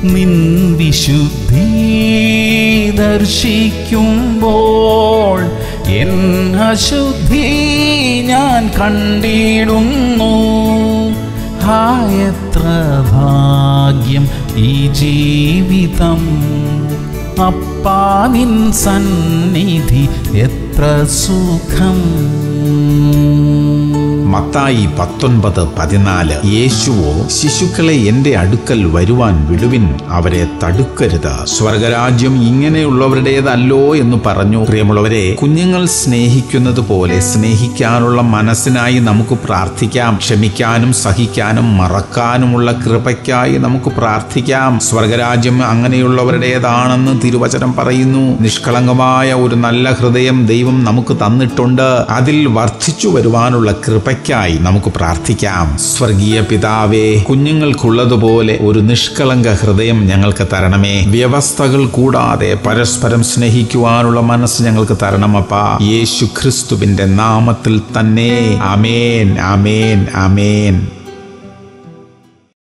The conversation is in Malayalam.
നിൻ വിശുദ്ധി ദർശിക്കുമ്പോൾ എൻ അശുദ്ധി ഞാൻ കണ്ടിടുന്നു ഹായത്ര ഭാഗ്യം ഈ ജീവിതം അപ്പാ നിൻ സന്നിധി എത്ര സുഖം മത്തായി പത്തൊൻപത് പതിനാല് യേശുവോ ശിശുക്കളെ എന്റെ അടുക്കൽ വരുവാൻ വിടുവിൻ അവരെ തടുക്കരുത് സ്വർഗരാജ്യം ഇങ്ങനെയുള്ളവരുടേതല്ലോ എന്ന് പറഞ്ഞു പ്രിയമുള്ളവരെ കുഞ്ഞുങ്ങൾ സ്നേഹിക്കുന്നത് പോലെ സ്നേഹിക്കാനുള്ള മനസ്സിനായി നമുക്ക് പ്രാർത്ഥിക്കാം ക്ഷമിക്കാനും സഹിക്കാനും മറക്കാനുമുള്ള കൃപയ്ക്കായി നമുക്ക് പ്രാർത്ഥിക്കാം സ്വർഗരാജ്യം അങ്ങനെയുള്ളവരുടേതാണെന്ന് തിരുവചനം പറയുന്നു നിഷ്കളങ്കമായ ഒരു നല്ല ഹൃദയം ദൈവം നമുക്ക് തന്നിട്ടുണ്ട് അതിൽ വർദ്ധിച്ചു വരുവാനുള്ള കൃപയ്ക്കായി നമുക്ക് പ്രാർത്ഥിക്കാം സ്വർഗീയ പിതാവേ കുഞ്ഞുങ്ങൾക്കുള്ളതുപോലെ ഒരു നിഷ്കളങ്ക ഹൃദയം ഞങ്ങൾക്ക് തരണമേ വ്യവസ്ഥകൾ കൂടാതെ പരസ്പരം സ്നേഹിക്കുവാനുള്ള മനസ്സ് ഞങ്ങൾക്ക് തരണമപ്പാ യേശു ക്രിസ്തുവിന്റെ നാമത്തിൽ തന്നെ അമേൻ അമേൻ അമേൻ